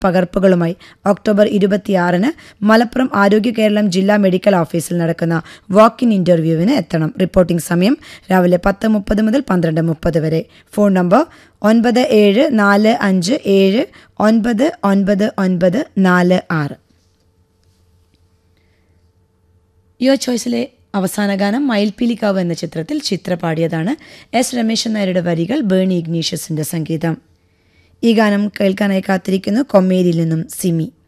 പകർപ്പുകളുമായി October ഇരുപത്തിയാറിന് മലപ്പുറം ആരോഗ്യ കേരളം ജില്ലാ മെഡിക്കൽ ഓഫീസിൽ നടക്കുന്ന വാക്ക് ഇൻ ഇന്റർവ്യൂവിന് എത്തണം റിപ്പോർട്ടിംഗ് സമയം രാവിലെ പത്ത് മുപ്പത് മുതൽ പന്ത്രണ്ട് മുപ്പത് വരെ ഫോൺ നമ്പർ ഒൻപത് ഏഴ് നാല് അഞ്ച് ഏഴ് ഒൻപത് ഒൻപത് ഒൻപത് നാല് ആറ് യോ ചോയ്സിലെ അവസാന ഗാനം മയിൽപ്പീലിക്കാവ് എന്ന ചിത്രത്തിൽ ചിത്ര പാടിയതാണ് എസ് രമേശൻ നായരുടെ വരികൾ ബേണി ഇഗ്നീഷ്യസിന്റെ സംഗീതം ഈ ഗാനം കേൾക്കാനായി കാത്തിരിക്കുന്നു കൊമ്മേരിയിൽ നിന്നും സിമി